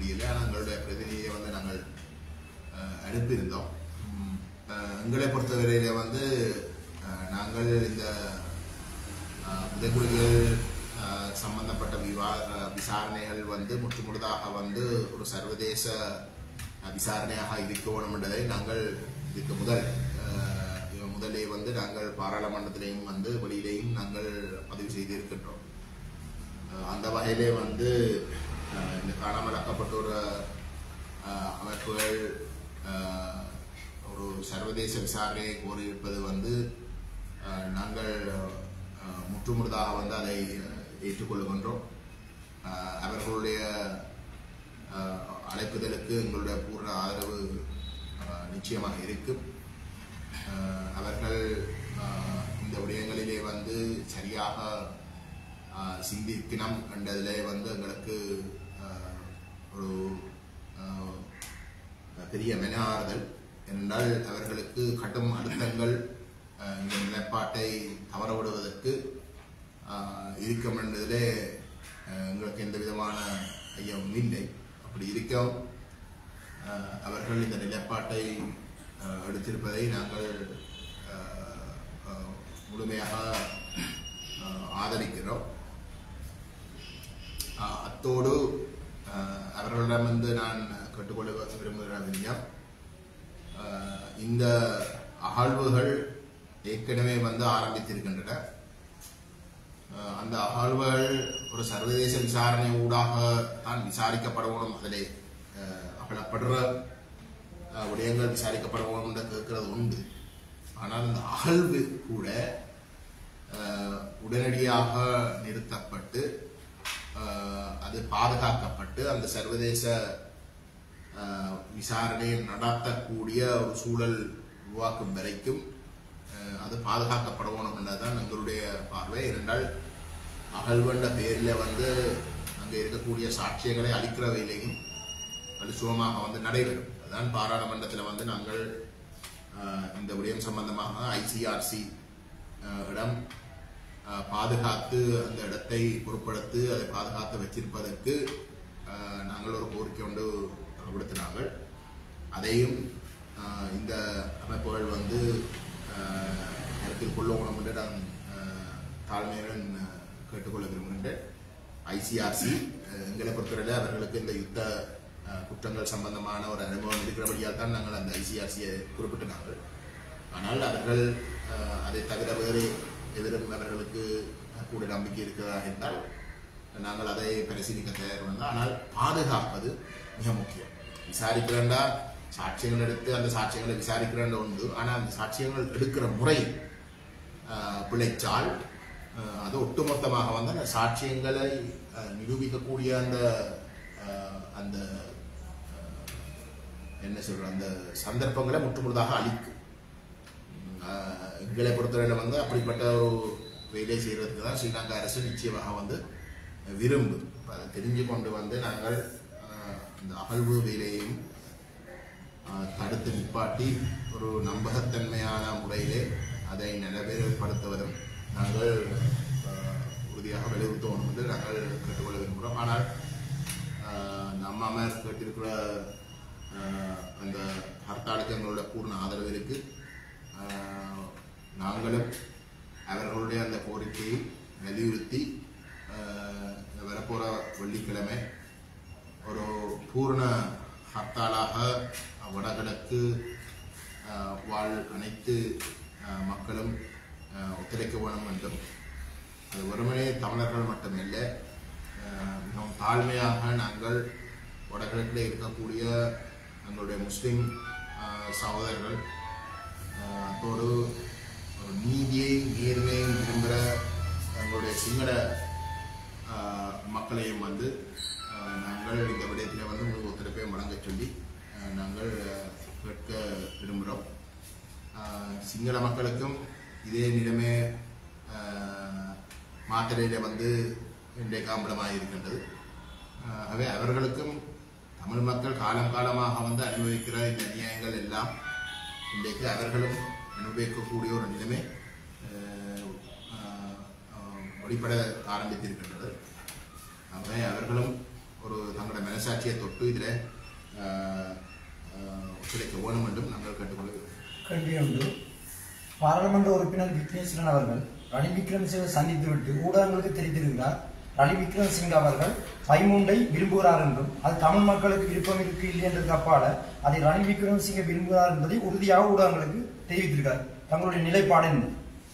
முடியல ஆனால் எங்களுடைய பிரதிநிதியை வந்து நாங்கள் அஹ், அனுப்பியிருந்தோம் உம், அஹ், எங்களை பொறுத்தவரையில வந்து அஹ், நாங்கள் இந்த அஹ், புதைக்குழிகள் அஹ், சம்பந்தப்பட்ட விவா அஹ், விசாரணைகள் வந்து முற்றுமுழுதாக வந்து ஒரு சர்வதேச அஹ், விசாரணையாக இருக்க வேண்டும் என்பதை நாங்கள் இதுக்கு முதல் அஹ், இவ முதலே வந்து நாங்கள் பாராளுமன்றத்திலேயும் வந்து வெளியிலேயும் நாங்கள் பதிவு செய்திருக்கின்றோம் அஹ், அந்த வகையிலே வந்து அஹ், இந்த காணாமலாக்கப்பட்டோர் அஹ், அமைப்புகள் அஹ், ஒரு சர்வதேச விசாரணையை கோரியிருப்பது வந்து அஹ், நாங்கள் அஹ், முற்றுமுழுதாக வந்து அதை அஹ், ஏற்றுக்கொள்கின்றோம் அஹ், அவர்களுடைய அஹ், அழைப்புதலுக்கு எங்களுடைய பூர்ண ஆதரவு அஹ், நிச்சயமாக இருக்கும் அஹ், அவர்கள் அஹ், இந்த விடயங்களிலே வந்து சரியாக அஹ், சிந்திக்கணும் என்றதிலே வந்து எங்களுக்கு அஹ், ஒரு அஹ், பெரிய மென ஆறுதல் என்றால் அவர்களுக்கு கடும் அழுத்தங்கள் அஹ், இந்த நிலைப்பாட்டை தவற விடுவதற்கு அஹ், இருக்கும் என்பதிலே அஹ், எங்களுக்கு எந்த விதமான ஐயமும் இல்லை அப்படி இருக்க அஹ், அவர்கள் இந்த நிலைப்பாட்டை அஹ், எடுத்திருப்பதை நாங்கள் அஹ், அஹ், முழுமையாக அஹ், ஆதரிக்கிறோம் அஹ், அத்தோடு அஹ், அவர்களிடமிருந்து நான் கேட்டுக்கொள்ள விரும்புகிற விஞ்ஞம் அஹ், இந்த அகழ்வுகள் ஏற்கனவே வந்து ஆரம்பித்திருக்கின்றன அஹ், அந்த அகழ்வுகள் ஒரு சர்வதேச விசாரணை ஊடாக தான் விசாரிக்கப்படணும் அதிலே அஹ், அகலப்படுற அஹ், விடயங்கள் விசாரிக்கப்படணும் என்று கேட்கிறது உண்டு ஆனால் அந்த அகழ்வு கூட அஹ், உடனடியாக நிறுத்தப்பட்டு அஹ், அது பாதுகாக்கப்பட்டு அந்த சர்வதேச அஹ், விசாரணையை நடத்தக்கூடிய ஒரு சூழல் உருவாக்கும் வரைக்கும் அஹ், அது பாதுகாக்கப்படணும் என்றதுதான் எங்களுடைய பார்வை இரண்டால் அகழ்வென்ற பேரில் வந்து அங்கே இருக்கக்கூடிய சாட்சியங்களை அளிக்கிற வேலையும் அது சுகமாக வந்து நடைபெறும் அதுதான் பாராளுமன்றத்தில் வந்து நாங்கள் அஹ், இந்த விடயம் சம்பந்தமாக ஐசிஆர்சி இடம் அஹ், பாதுகாத்து அந்த இடத்தை பொருட்படுத்தி அதை பாதுகாத்து வச்சிருப்பதற்கு அஹ், நாங்கள் ஒரு கோரிக்கை ஒன்று விடுத்தினாங்கள் அதையும் அஹ், இந்த அமைப்புகள் வந்து அஹ், கருத்தில் கொள்ளணும் என்று நான் அஹ், தாழ்மையுடன் அஹ், கேட்டுக்கொள்ள விரும்புகின்றேன் ஐசிஆர்சி எங்களை பொறுத்தவரையில் அவர்களுக்கு இந்த யுத்த அஹ், குற்றங்கள் சம்பந்தமான ஒரு அனுபவம் இருக்கிறபடியால் தான் நாங்கள் அந்த ஐசிஆர்சியை குறிப்பிட்டினார்கள் ஆனால் அவர்கள் அஹ், அதை தவிர வேறு எதிரும் அவர்களுக்கு கூட நம்பிக்கை இருக்கிறதா என்றால் நாங்கள் அதை பரிசீலிக்க தயார் வந்தோம் ஆனால் பாதுகாப்பது மிக முக்கியம் விசாரிக்கிறேன்டா சாட்சியங்கள் எடுத்து அந்த சாட்சியங்களை விசாரிக்கிறேன் உண்டு ஆனால் அந்த சாட்சியங்கள் எடுக்கிற முறை அஹ், பிழைச்சால் அஹ், அது ஒட்டுமொத்தமாக வந்து அந்த சாட்சியங்களை அஹ், நிரூபிக்கக்கூடிய அந்த அஹ், அந்த அஹ், என்ன சொல்ற அந்த சந்தர்ப்பங்களை முற்றுமுழுதாக அளிக்கும் ஆஹ் எங்களை பொறுத்தவரையில வந்து அப்படிப்பட்ட ஒரு வேலை செய்யறதுக்கு தான் ஸ்ரீலங்கா அரசு நிச்சயமாக வந்து விரும்பு அப்ப அதை தெரிஞ்சு கொண்டு வந்து நாங்கள் ஆஹ் இந்த அகழ்வு வேலையையும் ஆஹ் தடுத்து நிப்பாட்டி ஒரு நம்பகத்தன்மையான முறையிலே அதை நடைமுறைப்படுத்துவதும் நாங்கள் ஆஹ் உறுதியாக வலியுறுத்தணும் என்று நாங்கள் கேட்டுக்கொள்ள விரும்புகிறோம் ஆனால் ஆஹ் நம்ம அம்மையார் கேட்டிருக்கிற ஆஹ் அந்த ஹர்த்தாலுக்கு எங்களோட பூர்ண ஆதரவு இருக்கு ஆஹ் நாங்களும் அவர்களுடைய அந்த கோரிக்கையை வலியுறுத்தி ஆஹ் இந்த வரப்போற வெள்ளிக்கிழமை ஒரு பூர்ண ஹர்த்தாலாக வடகிழக்கு ஆஹ் வாழ் அனைத்து ஆஹ் மக்களும் ஆஹ் ஒத்துழைக்க வேணும் என்றும் அது வெறுமனே தமிழர்கள் மட்டுமில்லை ஆஹ் மிகவும் தாழ்மையாக நாங்கள் வடகிழக்கில் இருக்கக்கூடிய எங்களுடைய முஸ்லிம் ஆஹ் சகோதரர்கள் ஆஹ் அதோடு ஒரு நீதியை நேர்மையும் விரும்புகிற எங்களுடைய சிங்கள ஆஹ் மக்களையும் வந்து ஆஹ் நாங்கள் இந்த விடயத்தில் வந்து முழு ஒத்துழைப்பையும் வழங்க சொல்லி ஆஹ் நாங்கள் ஆஹ் கேட்க விரும்புகிறோம் ஆஹ் சிங்கள மக்களுக்கும் இதே நிலைமை ஆஹ் மாத்தறையில வந்து இன்றைய காம்பளமாக இருக்கின்றது ஆஹ் ஆகவே அவர்களுக்கும் தமிழ் மக்கள் காலம் காலமாக வந்து அனுபவிக்கிற இந்த நியாயங்கள் எல்லாம் இன்றைக்கு அவர்களும் அனுபவிக்கக்கூடிய ஒரு நிலைமை ஆஹ் ஆஹ் ஆஹ் வெளிப்பட ஆரம்பித்திருக்கின்றது ஆகவே அவர்களும் ஒரு தங்களோட மனசாட்சியை தொட்டு இதில் ஒத்துழைக்க வேணும் என்றும் நாங்கள் கேட்டுக்கொள்கிறோம் கேள்வி உண்டு பாராளுமன்ற உறுப்பினர் விக்னேஸ்வரன் அவர்கள் ரணில் விக்ரமசிங்க சந்தித்துவிட்டு ஊடகங்களுக்கு தெரிவித்திருக்கிறார் ரணில் விக்ரமசிங்க அவர்கள் பைமுண்டை விரும்புகிறார் என்றும் அது தமிழ் மக்களுக்கு விருப்பம் இருக்கு இல்லை என்றதுக்கு அப்பால அதை ரணில் விக்ரமசிங்க விரும்புகிறார் என்பதை உறுதியாக ஊடகங்களுக்கு தெரிவித்திருக்கார் தங்களுடைய நிலைப்பாடு என்ன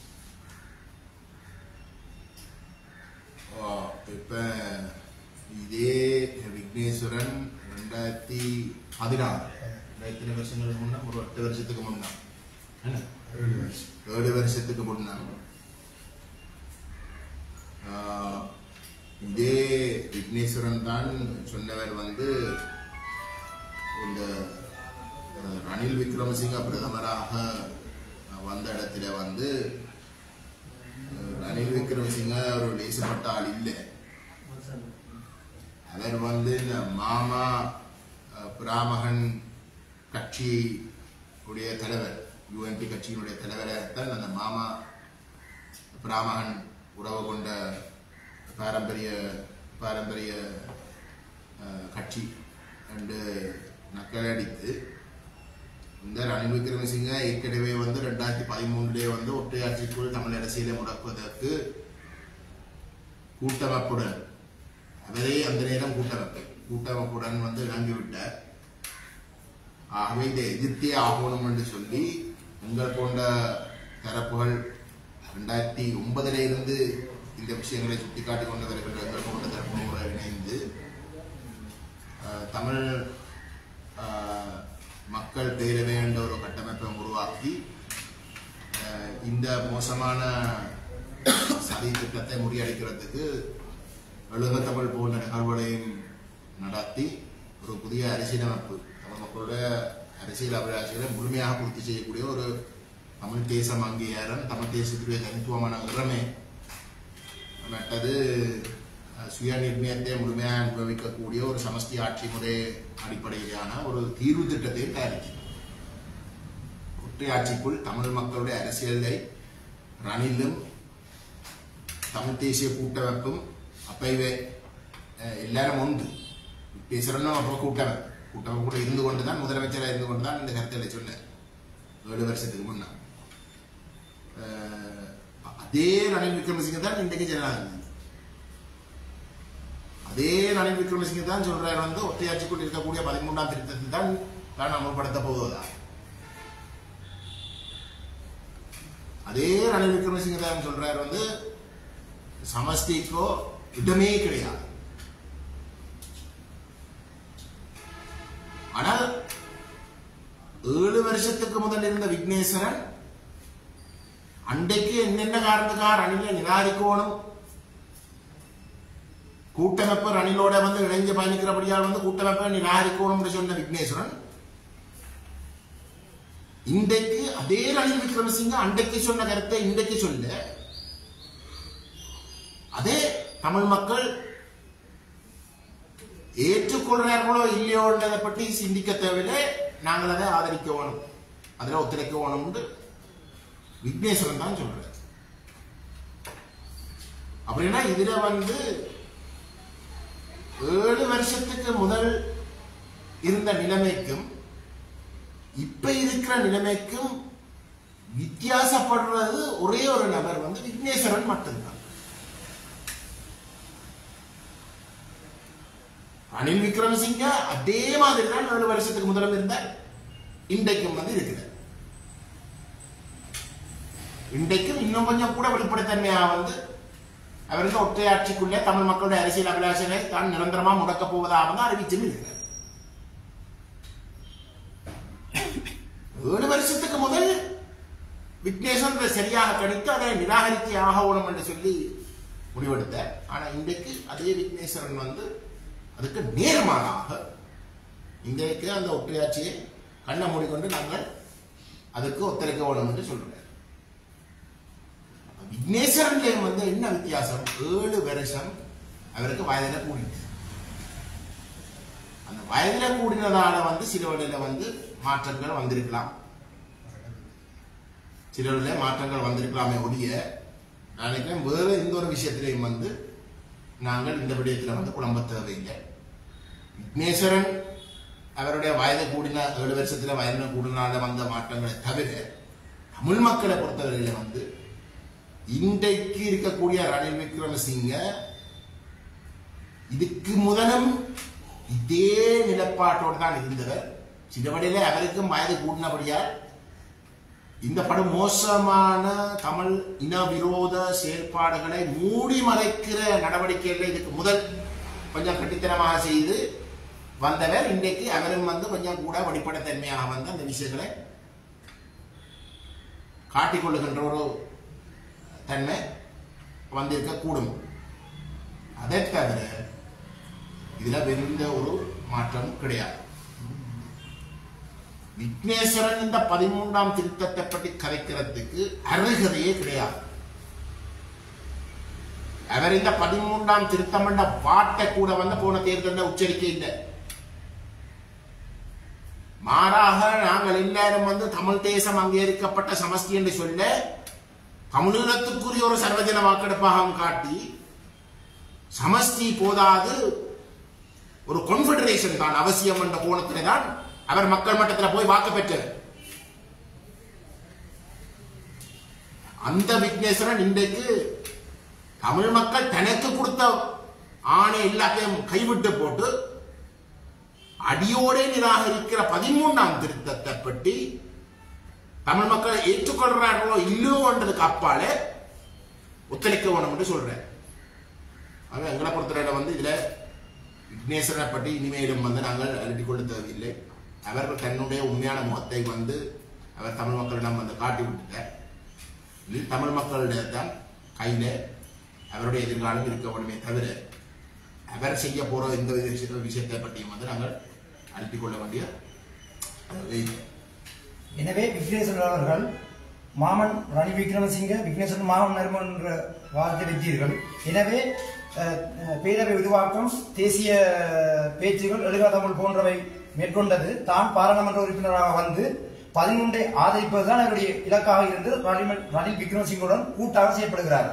இப்போ இதே விக்னேஸ்வரன் ரெண்டாயிரத்தி பதினாறு எத்தனை வருஷங்களுக்கு முன்னா ஒரு எட்டு வருஷத்துக்கு முன்னா என்ன ஏழு வருஷத்துக்கு முன்னா ஆஹ், இதே விக்னேஸ்வரன் தான் சொன்னவர் வந்து இந்த அஹ், ரணில் விக்ரமசிங்க பிரதமராக வந்த இடத்துல வந்து அஹ், ரணில் விக்ரமசிங்க ஒரு லேசப்பட்ட ஆள் இல்லை அவர் வந்து இந்த மாமா அஹ், பிராமகன் கட்சி உடைய தலைவர் யூஎன்பி கட்சியினுடைய தலைவரைத்தான் அந்த மாமா பிராமகன் உறவு கொண்ட பாரம்பரிய பாரம்பரிய அஹ், கட்சி என்று நக்கலடித்து இந்த ரணில் விக்ரமசிங்க ஏற்கனவே வந்து ரெண்டாயிரத்தி பதிமூணுலேயே வந்து ஒற்றையாட்சிக்குள் தமிழ் அரசியலை முடக்குவதற்கு கூட்டமைப்புடன் அவரே அந்த நேரம் கூட்டமைப்பு கூட்டமைப்புடன் வந்து இறங்கிவிட்டார் ஆகவே இதை எதிர்த்தே ஆகணும் என்று சொல்லி எங்கள் போன்ற தரப்புகள் ரெண்டாயிரத்தி ஒன்பதுல இருந்து இந்த விஷயங்களை சுட்டிக்காட்டி கொண்டு வருகின்ற எங்கள் போன்ற தரப்புகளோடு இணைந்து அஹ், தமிழ் அஹ், மக்கள் பேரவை என்ற ஒரு கட்டமைப்பை உருவாக்கி அஹ், இந்த மோசமான சதி திட்டத்தை முறியடிக்கிறதுக்கு எழுகத்தமிழ் போன்ற நிகழ்வுகளையும் நடத்தி ஒரு புதிய அரசியலமைப்பு தமிழ் மக்களுடைய அரசியல் அபிலாஷைகளை முழுமையாக பூர்த்தி செய்யக்கூடிய ஒரு தமிழ் தேசம் அங்கீகாரம் தமிழ் தேசத்துடைய தனித்துவமான இறமை மற்றது அஹ், சுய நிர்ணயத்தை முழுமையாக அனுபவிக்கக்கூடிய ஒரு சமஷ்டி ஆட்சி முறை அடிப்படையிலான ஒரு தீர்வு திட்டத்தை தயாரிச்சு ஒற்றை ஆட்சிக்குள் தமிழ் மக்களுடைய அரசியலை ரணிலும் தமிழ் தேசிய கூட்டமைப்பும் அப்பவே அஹ், எல்லாரும் ஒன்று பேசுறோம் அப்போ கூட்டமைப்பு கூட்டமைப்பு கூட இருந்து கொண்டு தான் முதலமைச்சராக இருந்து கொண்டு தான் இந்த கருத்தை சொன்னேன் ஏழு வருஷத்துக்கு முன்னா அஹ், அதே ரணில் விக்ரமசிங்க தான் இன்றைக்கு ஜனநாயகம் அதே ரணில் விக்ரமசிங்க தான் சொல்றாரு வந்து ஒற்றையாட்சிக்குள் இருக்கக்கூடிய பதிமூன்றாம் திருத்தத்தை தான் தான் அமல்படுத்த போவதா அதே ரணில் விக்ரமசிங்க தான் சொல்றாரு வந்து சமஷ்டிக்கோ இடமே கிடையாது ஆனால் ஏழு வருஷத்துக்கு முதல் இருந்த விக்னேஸ்வரன் அன்றைக்கு என்னென்ன காரணத்துக்காக ரணிலை நிராகரிக்கணும் கூட்டமைப்பு ரணிலோட வந்து இணைஞ்சு பயணிக்கிறபடியால் வந்து கூட்டமைப்பை நிராகரிக்கணும்னு சொன்ன விக்னேஸ்வரன் இன்றைக்கு அதே ரணில் விக்ரமசிங்க அன்றைக்கு சொன்ன கருத்தை இன்றைக்கு சொல்ல அதே தமிழ் மக்கள் ஏற்றுக்கொள்றார்களோ இல்லையோன்றதை பற்றி சிந்திக்க தேவையில்லை நாங்கள் அதை ஆதரிக்க வேணும் அதில் ஒத்துழைக்க வேணும்னு விக்னேஸ்வரன் தான் சொல்றார் அப்படின்னா இதுல வந்து ஏழு வருஷத்துக்கு முதல் இருந்த நிலைமைக்கும் இப்ப இருக்கிற நிலைமைக்கும் வித்தியாசப்படுறது ஒரே ஒரு நபர் வந்து விக்னேஸ்வரன் மட்டும்தான் ரணில் விக்ரமசிங்க அதே மாதிரி தான் ஏழு வருஷத்துக்கு முதலும் இருந்தார் இன்றைக்கும் வந்து இருக்கிறார் இன்றைக்கும் இன்னும் கொஞ்சம் கூட வெளிப்படைத்தன்மையா வந்து அவருக்கு ஒற்றை ஆட்சிக்குள்ளே தமிழ் மக்களுடைய அரசியல் அபிலாஷனை தான் நிரந்தரமா முடக்கப் போவதாக வந்து அறிவிச்சும் இருக்கிறார் ஏழு வருஷத்துக்கு முதல் விக்னேஸ்வரன் இதை சரியாக கணித்து அதை நிராகரித்து ஆகணும் என்று சொல்லி முடிவெடுத்தார் ஆனா இன்றைக்கு அதே விக்னேஸ்வரன் வந்து அதுக்கு நேர்மாறாக இன்றைக்கு அந்த ஒற்றையாட்சியை கண்ணை மூடிக்கொண்டு நாங்கள் அதுக்கு ஒத்துழைக்க வேணும் என்று சொல்றார் விக்னேஸ்வரன் வந்து என்ன வித்தியாசம் ஏழு வருஷம் அவருக்கு வயதில கூடிட்டு அந்த வயதில கூடினதால வந்து சில வழியில வந்து மாற்றங்கள் வந்திருக்கலாம் சில வழியில மாற்றங்கள் வந்திருக்கலாமே ஒழிய நான் நினைக்கிறேன் வேற எந்த ஒரு விஷயத்திலையும் வந்து நாங்கள் இந்த விடயத்துல வந்து குழம்ப தேவையில்லை விக்னேஸ்வரன் அவருடைய வயது கூடின ஏழு வருஷத்துல வயது கூடினால வந்த மாற்றங்களை தவிர தமிழ் மக்களை பொறுத்தவரையில வந்து இன்றைக்கு இருக்கக்கூடிய ரணில் விக்ரமசிங்க இதுக்கு முதலும் இதே நிலப்பாட்டோடு தான் இருந்தவர் சிலவடையில அவருக்கும் வயது கூடினபடியால் இந்த படம் மோசமான தமிழ் இன விரோத செயற்பாடுகளை மூடி மறைக்கிற நடவடிக்கைகளை இதுக்கு முதல் கொஞ்சம் கட்டித்தனமாக செய்து வந்தவர் இன்றைக்கு அவரும் வந்து கொஞ்சம் கூட வெளிப்படைத்தன்மையாக வந்து அந்த விஷயங்களை காட்டிக்கொள்ளுகின்ற ஒரு தன்மை வந்திருக்க கூடும் அதை தவிர இதுல வெந்த ஒரு மாற்றம் கிடையாது விக்னேஸ்வரன் இந்த பதிமூன்றாம் திருத்தத்தை பற்றி கதைக்கிறதுக்கு அருகதையே கிடையாது அவர் இந்த பதிமூன்றாம் திருத்தம் என்ற வார்த்தை கூட வந்து போன தேர்தலில் உச்சரிக்க இல்லை மாறாக நாங்கள் எல்லாரும் வந்து தமிழ் தேசம் அங்கீகரிக்கப்பட்ட சமஸ்தி என்று சொல்ல தமிழீழத்துக்குரிய ஒரு சர்வஜன வாக்கெடுப்பாக காட்டி சமஸ்தி போதாது ஒரு கான்ஃபெடரேஷன் தான் அவசியம் என்ற கோணத்திலே தான் அவர் மக்கள் மட்டத்தில் போய் வாக்கு பெற்றார் அந்த விக்னேஸ்வரன் இன்றைக்கு தமிழ் மக்கள் தனக்கு கொடுத்த ஆணை எல்லாத்தையும் கைவிட்டு போட்டு அடியோடே நிராகரிக்கிற பதிமூன்றாம் திருத்தத்தை பற்றி தமிழ் மக்கள் ஏற்றுக்கொள்றார்களோ இல்லையோன்றதுக்கு அப்பாலே ஒத்துழைக்க வேணும் என்று சொல்றேன் ஆக எங்களை பொறுத்தவரையில வந்து இதுல விக்னேஸ்வரனை பற்றி இனிமேலும் வந்து நாங்கள் அலட்டி கொள்ள தேவையில்லை அவர் தன்னுடைய உண்மையான முகத்தை வந்து அவர் தமிழ் மக்களிடம் வந்து காட்டி விட்டுட்டார் இது தமிழ் மக்களுடைய தான் கையில அவருடைய எதிர்காலம் இருக்க வேண்டுமே தவிர அவர் செய்ய போற இந்த விஷய- விஷயத்தை பற்றியும் வந்து நாங்கள் அலட்டிக் கொள்ள வேண்டிய தேவை இல்லை. எனவே விக்னேஸ்வரன் அவர்கள் மாமன் ரணில் விக்ரமசிங்க விக்னேஸ்வரன் மாமன் நறுமன் என்ற வார்த்தை வைத்தீர்கள் எனவே அஹ், அஹ், பேரவை விரிவாக்கம் தேசிய பேச்சுகள் எழுகா தமிழ் போன்றவை மேற்கொண்டது தான் பாராளுமன்ற உறுப்பினராக வந்து பதிமூன்றை ஆதரிப்பதுதான் அவருடைய இலக்காக இருந்து ரணில் ரணில் விக்ரமசிங்குடன் கூட்டாக செய்யப்படுகிறார்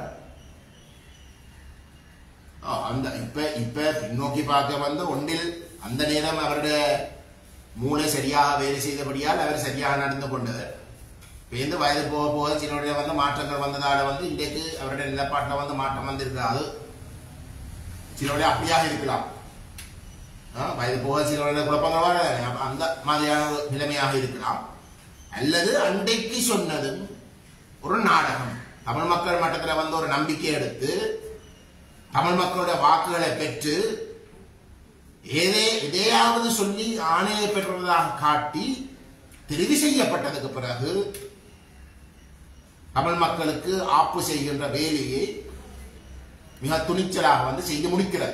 ஆ, அந்த இப்ப இப்ப பின்னோக்கி பார்க்க வந்து ஒன்றில் அந்த நேரம் அவருடைய மூளை சரியாக வேலை செய்தபடியால் அவர் சரியாக நடந்து கொண்டவர் பேருந்து வயது போக போக சிலருடைய வந்து மாற்றங்கள் வந்ததால வந்து இன்றைக்கு அவருடைய நிலப்பாட்டில் வந்து மாற்றம் வந்திருக்காது சிலருடைய அப்படியாக இருக்கலாம் ஆ, வயது போக சிலருடைய குழப்பங்கள் வர அப்ப அந்த மாதிரியான ஒரு நிலைமையாக இருக்கலாம் அல்லது அன்றைக்கு சொன்னதும் ஒரு நாடகம் தமிழ் மக்கள் மட்டத்தில் வந்து ஒரு நம்பிக்கை எடுத்து தமிழ் மக்களுடைய வாக்குகளை பெற்று ஏதே எதையாவது சொல்லி ஆணையை பெற்றுள்ளதாக காட்டி தெரிவு செய்யப்பட்டதுக்கு பிறகு தமிழ் மக்களுக்கு ஆப்பு செய்கின்ற வேலையை மிக துணிச்சலாக வந்து செய்து முடிக்கிறார்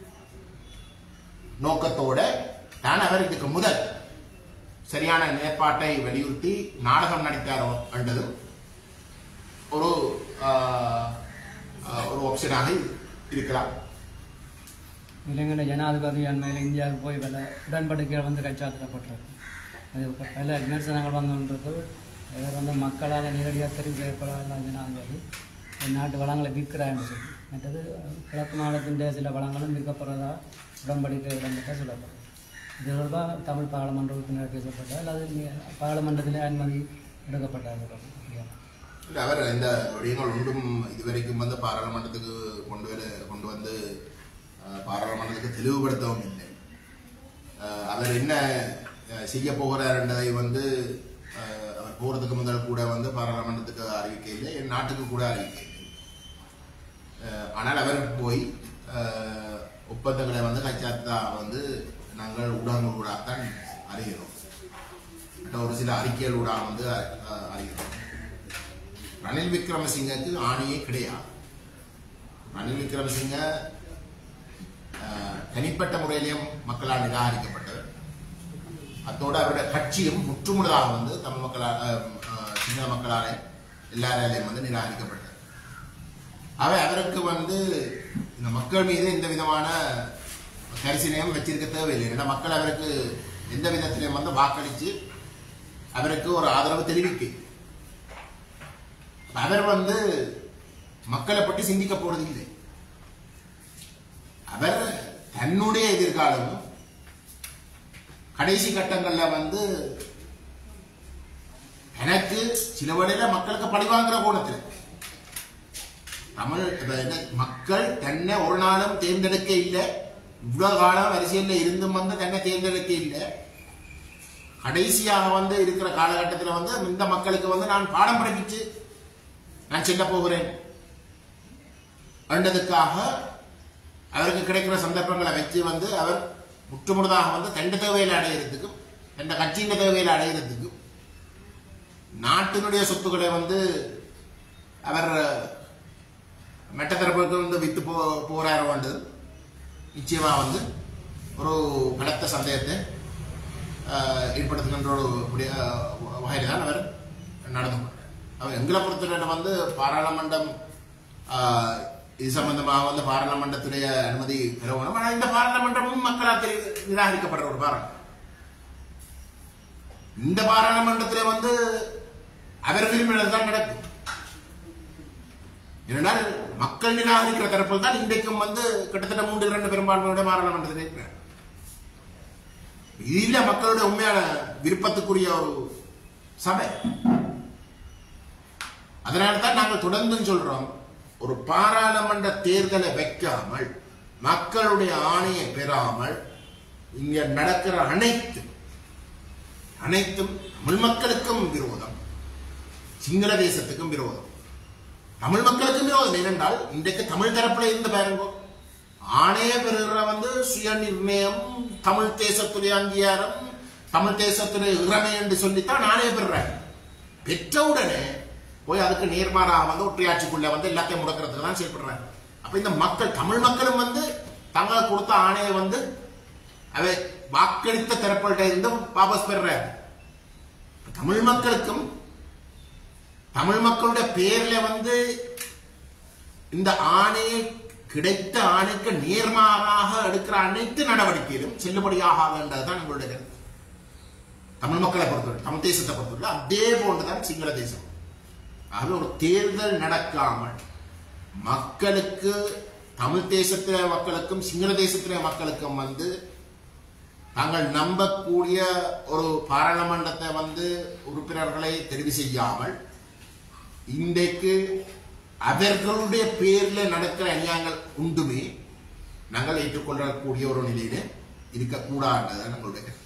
நோக்கத்தோட தான் அவர் இதுக்கு முதல் சரியான நிலைப்பாட்டை வலியுறுத்தி நாடகம் நடித்தார் என்றது ஒரு ஆஹ், ஆஹ், ஒரு ஆப்ஷனாக இருக்கலாம் இலங்கையில் ஜனாதிபதி அண்மையில் இந்தியாவுக்கு போய் பல உடன்படிக்கைகள் வந்து கைச்சாத்திடப்பட்டிருக்கு அது இப்ப பல விமர்சனங்கள் வந்துன்றது இவர் வந்து மக்களால் நேரடியாக தெரிவு செய்யப்படாத ஜனாதிபதி நாட்டு வளங்களை விற்கிறான்னு சொல்லி மற்றது கிழக்கு மாநிலத்தின் சில வளங்களும் விற்கப்படுறதா உடன்படிக்கை உடன்பட்ட சொல்லப்படுது இது தொடர்பாக தமிழ் பாராளுமன்ற உறுப்பினர் பேசப்பட்ட அல்லது இங்க பாராளுமன்றத்தில் அனுமதி எடுக்கப்பட்டார் இல்ல, அவர் இந்த விடயங்கள் ஒன்றும் இதுவரைக்கும் வந்து பாராளுமன்றத்துக்கு கொண்டு வர கொண்டு வந்து அஹ், பாராளுமன்றத்துக்கு தெளிவுபடுத்தவும் இல்லை அஹ், அவர் என்ன அஹ், செய்ய போகிறார் என்பதை வந்து அஹ், அவர் போறதுக்கு முதல் கூட வந்து பாராளுமன்றத்துக்கு அறிவிக்கை இல்லை என் நாட்டுக்கு கூட அறிவிக்கை இல்லை அஹ், ஆனால் அவர் போய் அஹ், ஒப்பந்தங்களை வந்து கைச்சாத்தா வந்து நாங்கள் ஊடகங்களூடாகத்தான் அறிகிறோம் மற்ற ஒரு சில அறிக்கைகள் ஊடாக வந்து அஹ், அறிகிறோம் ரணில் விக்ரமசிங்கக்கு ஆணையே கிடையாது ரணில் விக்ரமசிங்க அஹ், தனிப்பட்ட முறையிலையும் மக்களால் நிராகரிக்கப்பட்டவர் அத்தோடு அவருடைய கட்சியும் முற்றுமுழுதாக வந்து தமிழ் மக்களால் அஹ், அஹ், சிங்கள மக்களாலே எல்லாராலையும் வந்து நிராகரிக்கப்பட்டது அவை அவருக்கு வந்து இந்த மக்கள் மீது எந்த விதமான கரிசனையும் வச்சிருக்க தேவையில்லை ஏன்னா மக்கள் அவருக்கு எந்த விதத்திலையும் வந்து வாக்களித்து அவருக்கு ஒரு ஆதரவு தெரிவிக்கு அவர் வந்து மக்களை பற்றி சிந்திக்க போறது இல்லை அவர் தன்னுடைய எதிர்காலமும் கடைசி கட்டங்கள்ல வந்து எனக்கு சில வழியில மக்களுக்கு பழிவாங்கிற கோணத்தில் தமிழ் இப்ப என்ன, மக்கள் தன்னை ஒரு நாளும் தேர்ந்தெடுக்க இல்லை இவ்வளவு காலம் வரிசையில் இருந்தும் வந்து தன்னை தேர்ந்தெடுக்க இல்லை கடைசியாக வந்து இருக்கிற காலகட்டத்தில் வந்து இந்த மக்களுக்கு வந்து நான் பாடம் படிப்பிச்சு நான் செல்ல போகிறேன் என்றதுக்காக அவருக்கு கிடைக்கிற சந்தர்ப்பங்களை வச்சு வந்து அவர் முற்றுமுழுதாக வந்து தண்ட தேவையில் அடையிறதுக்கும் தண்ட கட்சியின் தேவையில் அடையிறதுக்கும் நாட்டினுடைய சொத்துக்களை வந்து அவர் மெட்ட தரப்புக்கு வந்து வித்து போ போறாரு வந்து நிச்சயமா வந்து ஒரு பலத்த சந்தேகத்தை ஆஹ், ஏற்படுத்துகின்ற ஒரு விடய- வகையில் தான் அவர் நடந்து கொண்டார். அவர் எங்களை பொறுத்தவரை வந்து பாராளுமன்றம் ஆஹ், இது சம்பந்தமாக வந்து பாராளுமன்றத்துடைய அனுமதி பெறணும் ஆனால் இந்த பாராளுமன்றமும் மக்களால் தெரி- நிராகரிக்கப்படுற ஒரு பாராளுமன்றம் இந்த பாராளுமன்றத்தில் வந்து அவர் விரும்பினது தான் நடக்கும் ஏனென்றால் மக்கள் நிராகரிக்கிற தரப்பில் தான் இன்றைக்கும் வந்து கிட்டத்தட்ட மூன்று இரண்டு பெரும்பான்மையோட பாராளுமன்றத்தில் இருக்கிறார் இதுல மக்களுடைய உண்மையான விருப்பத்துக்குரிய ஒரு சபை அதனால தான் நாங்கள் தொடர்ந்து சொல்றோம் ஒரு பாராளுமன்ற தேர்தலை வைக்காமல் மக்களுடைய ஆணையை பெறாமல் இங்க நடக்கிற அனைத்து அனைத்தும் தமிழ் மக்களுக்கும் விரோதம் சிங்கள தேசத்துக்கும் விரோதம் தமிழ் மக்களுக்கும் விரோதம் ஏனென்றால் இன்றைக்கு தமிழ் தரப்புல இருந்து பாருங்க ஆணைய பெறுகிற வந்து சுய நிர்ணயம் தமிழ் தேசத்துடைய அங்கீகாரம் தமிழ் தேசத்துடைய இறமை என்று சொல்லித்தான் ஆணைய பெறுறாங்க பெற்றவுடனே போய் அதுக்கு நேர்மாறாக வந்து ஒற்றையாட்சிக்குள்ள வந்து எல்லாத்தையும் முடக்கிறதுக்கு தான் செயல்படுறாங்க அப்ப இந்த மக்கள் தமிழ் மக்களும் வந்து தங்களை கொடுத்த ஆணையை வந்து அவை வாக்களித்த தரப்புகிட்ட இருந்து வாபஸ் பெறுறாங்க தமிழ் மக்களுக்கும் தமிழ் மக்களுடைய பேர்ல வந்து இந்த ஆணையை கிடைத்த ஆணைக்கு நேர்மாறாக எடுக்கிற அனைத்து நடவடிக்கையிலும் செல்லுபடியாகாதுன்றதுதான் எங்களுடைய கருத்து தமிழ் மக்களை பொறுத்தவரை தமிழ் தேசத்தை பொறுத்தவரை அதே போன்றுதான் சிங்கள தேசம் ஆகவே ஒரு தேர்தல் நடக்காமல் மக்களுக்கு தமிழ் தேசத்தில மக்களுக்கும் சிங்கள தேசத்தில மக்களுக்கும் வந்து தாங்கள் நம்பக்கூடிய ஒரு பாராளுமன்றத்தை வந்து உறுப்பினர்களை தெரிவு செய்யாமல் இன்றைக்கு அவர்களுடைய பேர்ல நடக்கிற அநியாயங்கள் உண்டுமே நாங்கள் ஏற்றுக்கொள்ளக்கூடிய ஒரு நிலையில இருக்கக்கூடாதுதான் நம்மளுடைய கருத்து.